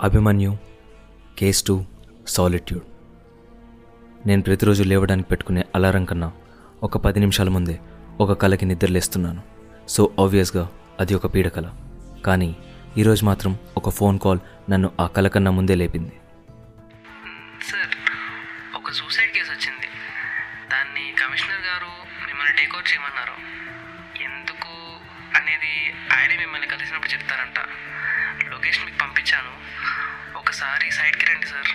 Abhimanyu case two solitude నేను ప్రతిరోజు లేవడానికి పెట్టుకునే అలారం కన్నా ఒక పది నిమిషాల ముందే ఒక కళకి నిద్రలేస్తున్నాను సో ఆబ్వియస్గా అది ఒక పీడకల కానీ ఈరోజు మాత్రం ఒక ఫోన్ కాల్ నన్ను ఆ కళ కన్నా ముందే లేపింది సార్ ఒక సూసైడ్ కేసు వచ్చింది దాన్ని కమిషనర్ గారు మిమ్మల్ని టేక్ఓవర్ చేయమన్నారు ఎందుకు అనేది ఆయనే మిమ్మల్ని కలిసినప్పుడు చెప్తారంట లొకేషన్ మీకు పంపించాను ఒకసారి సైడ్కి రండి సార్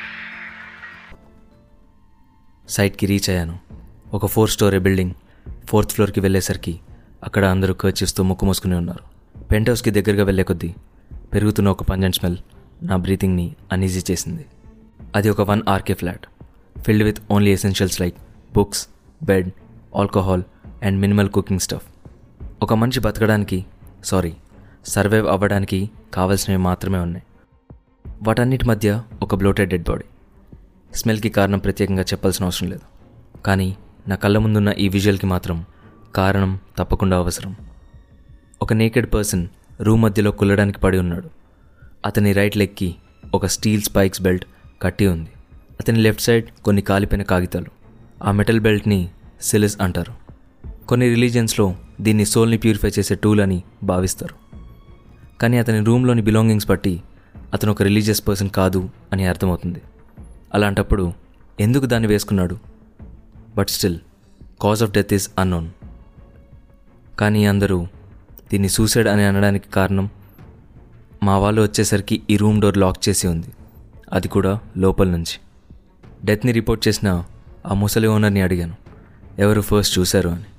సైట్కి రీచ్ అయ్యాను ఒక ఫోర్ స్టోరీ బిల్డింగ్ ఫోర్త్ ఫ్లోర్కి వెళ్ళేసరికి అక్కడ అందరూ కర్చిస్తూ ముక్కు మూసుకుని ఉన్నారు పెంట్ హౌస్కి దగ్గరగా వెళ్ళే కొద్దీ పెరుగుతున్న ఒక పంజెంట్ స్మెల్ నా బ్రీతింగ్ని అన్ఈజీ చేసింది అది ఒక one RK flat filled with only essentials like books bed alcohol and minimal cooking stuff ఒక మనిషి బతకడానికి సారీ సర్వైవ్ అవ్వడానికి కావాల్సినవి మాత్రమే ఉన్నాయి వాటన్నిటి మధ్య ఒక బ్లోటెడ్ డెడ్ బాడీ స్మెల్కి కారణం ప్రత్యేకంగా చెప్పాల్సిన అవసరం లేదు కానీ నా కళ్ళ ముందున్న ఈ విజువల్కి మాత్రం కారణం తప్పకుండా అవసరం ఒక నేకెడ్ పర్సన్ రూమ్ మధ్యలో కుల్లడానికి పడి ఉన్నాడు అతని రైట్ లెగ్కి ఒక స్టీల్ స్పైక్స్ బెల్ట్ కట్టి ఉంది అతని లెఫ్ట్ సైడ్ కొన్ని కాలిపోయిన కాగితాలు ఆ మెటల్ బెల్ట్ని సిలిస్ అంటారు కొన్ని రిలీజియన్స్లో దీన్ని సోల్ని ప్యూరిఫై చేసే టూల్ అని భావిస్తారు కానీ అతని రూమ్లోని బిలాంగింగ్స్ బట్టి అతను ఒక రిలీజియస్ పర్సన్ కాదు అని అర్థమవుతుంది అలాంటప్పుడు ఎందుకు దాన్ని వేసుకున్నాడు but still cause of death is unknown కానీ అందరూ దీన్ని సూసైడ్ అని అనడానికి కారణం మా వాళ్ళు వచ్చేసరికి ఈ రూమ్ డోర్ లాక్ చేసి ఉంది అది కూడా లోపల నుంచి డెత్ని రిపోర్ట్ చేసిన ఆ ముసలి ఓనర్ని అడిగాను ఎవరు ఫస్ట్ చూశారు అని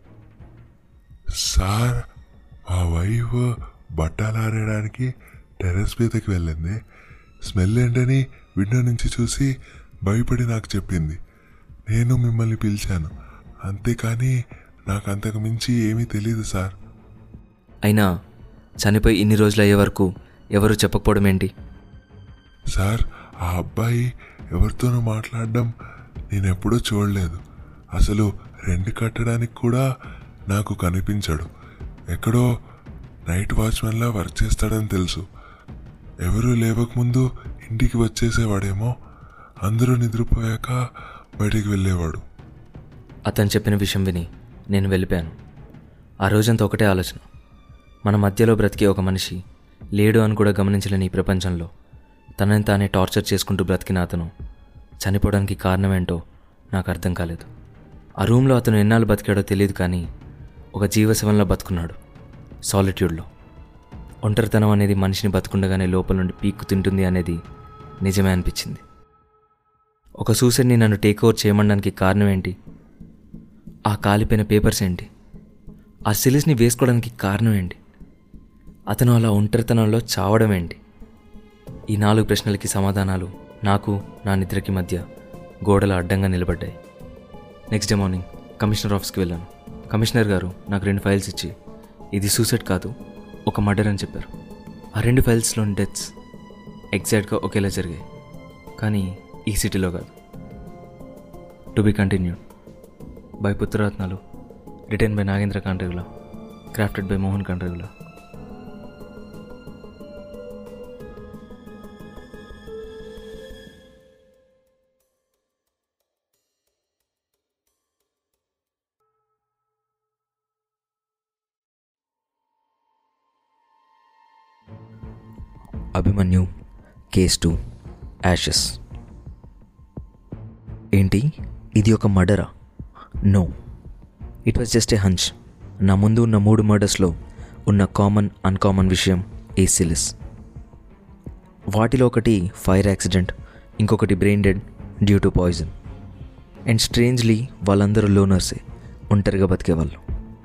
సార్ మా వైఫ్ బట్టలు ఆరేయడానికి టెర్రస్ మీదకి వెళ్ళింది స్మెల్ ఏంటని విండో నుంచి చూసి భయపడి నాకు చెప్పింది నేను మిమ్మల్ని పిలిచాను అంతేకాని నాకు అంతకు మించి ఏమీ తెలియదు సార్ అయినా చనిపోయి ఇన్ని రోజులు అయ్యే వరకు ఎవరు చెప్పకపోవడం ఏంటి సార్ ఆ అబ్బాయి ఎవరితోనూ మాట్లాడడం నేను ఎప్పుడూ చూడలేదు అసలు రెంట్ కట్టడానికి కూడా నాకు కనిపించడు ఎక్కడో నైట్ వాచ్మెన్లా వర్క్ చేస్తాడని తెలుసు ఎవరు లేవకముందు ఇంటికి వచ్చేసేవాడేమో అందరూ నిద్రపోయాక బయటికి వెళ్ళేవాడు అతను చెప్పిన విషయం విని నేను వెళ్ళిపోయాను ఆ రోజంతా ఒకటే ఆలోచన మన మధ్యలో బ్రతికే ఒక మనిషి లేడు అని కూడా గమనించలేని ఈ ప్రపంచంలో తనని తానే టార్చర్ చేసుకుంటూ బ్రతికిన అతను చనిపోవడానికి కారణమేంటో నాకు అర్థం కాలేదు ఆ రూమ్లో అతను ఎన్నాళ్ళు బతికాడో తెలియదు కానీ ఒక జీవశవంలో బతుకున్నాడు సాలిట్యూడ్లో ఒంటరితనం అనేది మనిషిని బతుకుండగానే లోపల నుండి పీక్కు తింటుంది అనేది నిజమే అనిపించింది ఒక సూసైడ్ని నన్ను టేక్ ఓవర్ చేయమనడానికి కారణం ఏంటి ఆ కాలిపోయిన పేపర్స్ ఏంటి ఆ సిలిస్ని వేసుకోవడానికి కారణం ఏంటి అతను అలా ఒంటరితనంలో చావడం ఏంటి ఈ నాలుగు ప్రశ్నలకి సమాధానాలు నాకు నా నిద్రకి మధ్య గోడల అడ్డంగా నిలబడ్డాయి నెక్స్ట్ డే మార్నింగ్ కమిషనర్ ఆఫీస్కి వెళ్ళాను కమిషనర్ గారు నాకు రెండు ఫైల్స్ ఇచ్చి ఇది సూసైడ్ కాదు ఒక మర్డర్ అని చెప్పారు ఆ రెండు ఫైల్స్లోని డెత్స్ ఎగ్జాక్ట్గా ఒకేలా జరిగాయి కానీ ఈ సిటీలో కాదు టు బి కంటిన్యూడ్ బై పుత్రరత్నాలు return by Nagendra Kandregula crafted by Mohan Kandregula Abhimanyu case two ashes ఏంటి ఇది ఒక మర్డరా no it was just a hunch నా ముందు ఉన్న మూడు మర్డర్స్లో ఉన్న కామన్ అన్కామన్ విషయం ఈ సిలిస్ వాటిలో ఒకటి ఫైర్ యాక్సిడెంట్ ఇంకొకటి brain dead due to poison and strangely వాళ్ళందరూ లోనర్సే ఒంటరిగా బతికేవాళ్ళు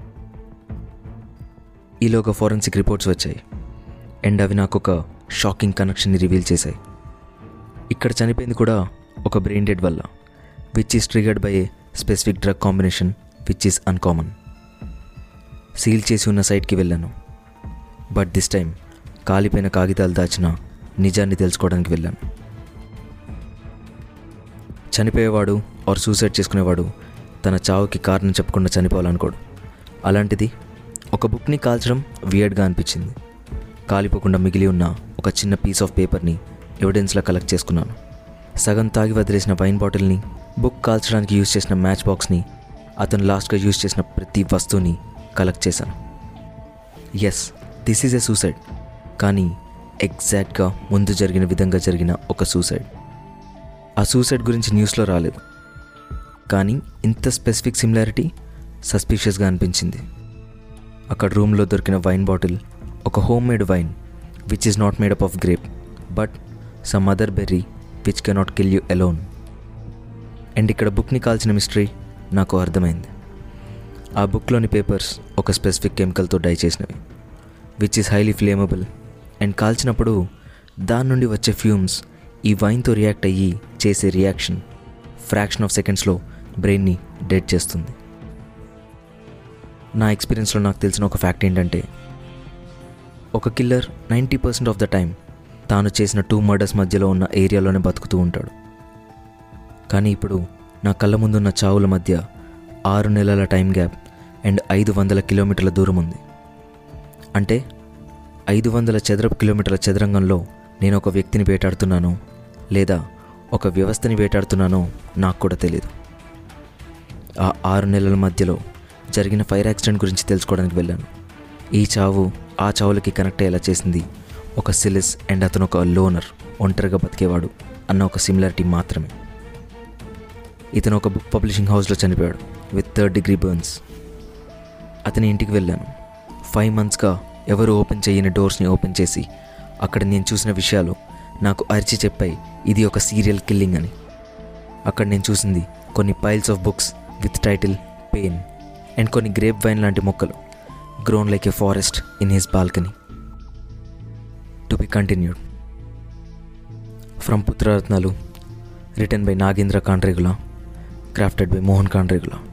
ఈలోగా ఫోరెన్సిక్ రిపోర్ట్స్ వచ్చాయి అండ్ అవి నాకు ఒక షాకింగ్ కనెక్షన్ని రివీల్ చేశాయి ఇక్కడ చనిపోయింది కూడా ఒక బ్రెయిన్ డెడ్ వల్ల which is triggered by a specific drug combination which is uncommon seal చేసి ఉన్న సైట్కి వెళ్ళాను బట్ దిస్ టైం కాలిపోయిన కాగితాలు దాచిన నిజాన్ని తెలుసుకోవడానికి వెళ్ళాను చనిపోయేవాడు ఆర్ సూసైడ్ చేసుకునేవాడు తన చావుకి కారణం చెప్పకుండా చనిపోవాలనుకోడు అలాంటిది ఒక బుక్ని కాల్చడం వియర్డ్గా అనిపించింది కాలిపోకుండా మిగిలి ఉన్న ఒక చిన్న పీస్ ఆఫ్ పేపర్ని ఎవిడెన్స్లా కలెక్ట్ చేసుకున్నాను సగం తాగి వదిలేసిన వైన్ బాటిల్ని బుక్ కాల్చడానికి యూజ్ చేసిన మ్యాచ్ బాక్స్ని అతను లాస్ట్గా యూజ్ చేసిన ప్రతి వస్తువుని కలెక్ట్ చేశాను yes this is a suicide కానీ ఎగ్జాక్ట్గా ముందు జరిగిన విధంగా జరిగిన ఒక సూసైడ్ ఆ సూసైడ్ గురించి న్యూస్లో రాలేదు కానీ ఇంత స్పెసిఫిక్ సిమిలారిటీ సస్పీషియస్గా అనిపించింది అక్కడ రూమ్లో దొరికిన వైన్ బాటిల్ ఒక home made wine which is not made up of grape but some other berry which cannot kill you alone and ఇక్కడ బుక్ని కాల్చిన మిస్టరీ నాకు అర్థమైంది ఆ బుక్లోని పేపర్స్ ఒక స్పెసిఫిక్ కెమికల్తో డై చేసినవి which is highly flammable and కాల్చినప్పుడు దాని నుండి వచ్చే ఫ్యూమ్స్ ఈ వైన్తో రియాక్ట్ అయ్యి చేసే రియాక్షన్ ఫ్రాక్షన్ ఆఫ్ సెకండ్స్లో బ్రెయిన్ని డెడ్ చేస్తుంది నా ఎక్స్పీరియన్స్లో నాకు తెలిసిన ఒక ఫ్యాక్ట్ ఏంటంటే ఒక killer ninety percent of the time తాను చేసిన టూ మర్డర్స్ మధ్యలో ఉన్న ఏరియాలోనే బతుకుతూ ఉంటాడు కానీ ఇప్పుడు నా కళ్ళ ముందున్న చావుల మధ్య ఆరు నెలల టైం గ్యాప్ అండ్ ఐదు వందల కిలోమీటర్ల దూరం ఉంది అంటే ఐదు వందల చదరపు కిలోమీటర్ల చదరంగంలో నేను ఒక వ్యక్తిని వేటాడుతున్నానో లేదా ఒక వ్యవస్థని వేటాడుతున్నానో నాకు కూడా తెలియదు ఆ ఆరు నెలల మధ్యలో జరిగిన ఫైర్ యాక్సిడెంట్ గురించి తెలుసుకోవడానికి వెళ్ళాను ఈ చావు ఆ చావులకి కనెక్ట్ అయ్యేలా చేసింది ఒక సిలిస్ అండ్ అతను ఒక లోనర్ ఒంటరిగా బతికేవాడు అన్న ఒక సిమిలారిటీ మాత్రమే ఇతను ఒక బుక్ పబ్లిషింగ్ హౌస్లో చనిపోయాడు విత్ థర్డ్ డిగ్రీ బర్న్స్ అతని ఇంటికి వెళ్ళాను ఫైవ్ మంత్స్గా ఎవరు ఓపెన్ చేయని డోర్స్ని ఓపెన్ చేసి అక్కడ నేను చూసిన విషయాలు నాకు అరిచి చెప్పాయి ఇది ఒక సీరియల్ కిల్లింగ్ అని అక్కడ నేను చూసింది కొన్ని piles of books with title pain and కొన్ని గ్రేప్ వైన్ లాంటి మొక్కలు grown like a forest in his balcony to be continued from పుత్రరత్నాలు return by Nagendra Kandregula crafted by Mohan Kandregula